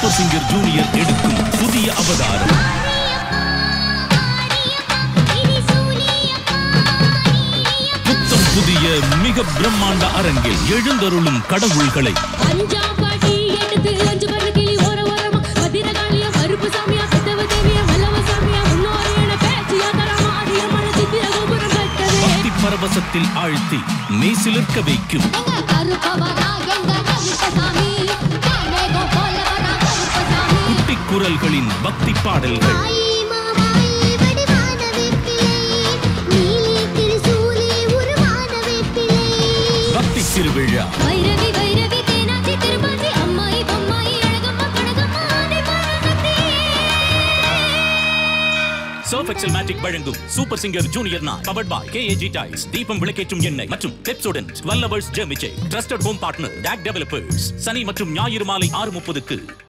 super Singer junior எடுக்கும் புதிய அவதாரம் புத்தம் புதிய மிக பிரம்மாண்ட அரங்கில் எழுந்தருளும் கடவுள்களை அஞ்சாம் பாட்டி எடுத்து அஞ்சு பண்ணு கிளி ஓர ஓரமா மதிரகாளியா கருப்பு சாமியா பெத்தவ தேவியா வல்லவ சாமியா முன்னோரு என பேச்சியா தரமா அதிகமான சித்திர கோபுரம் கட்டவே பக்தி பரவசத்தில் ஆழ்த்தி மெய்சிலிர்க்க வைக்கும் எங்க கருப்பவரா எங்க கருப்பசாமி காணேகோ போல வரா கருப்பசாமி குட்டி குரல்களின் பக்தி பாடல்கள் ஆயி மாமாயி வடிவான வேப்பிலை நீலி திரிசூலி உருவான வேப்பிலை பக்தி திருவிழா Vairavi Vairavi Thenachi Thiruppachi Ammayi Bommayi Azhagamma Kanagamma Adhi Parasakthi Surf Excel magic வழங்கும் சூப்பர் சிங்கர் ஜூனியர் நான் powered by KAG tiles Deepam விளக்கேற்றும் எண்ணெய் மற்றும் பெப்சோடன்ட் டுவெல் ஹவர்ஸ் ஜெர்மிச்சை trusted home partner DAC developers சனி மற்றும் ஞாயிறு மாலை ஆறு முப்பதுக்கு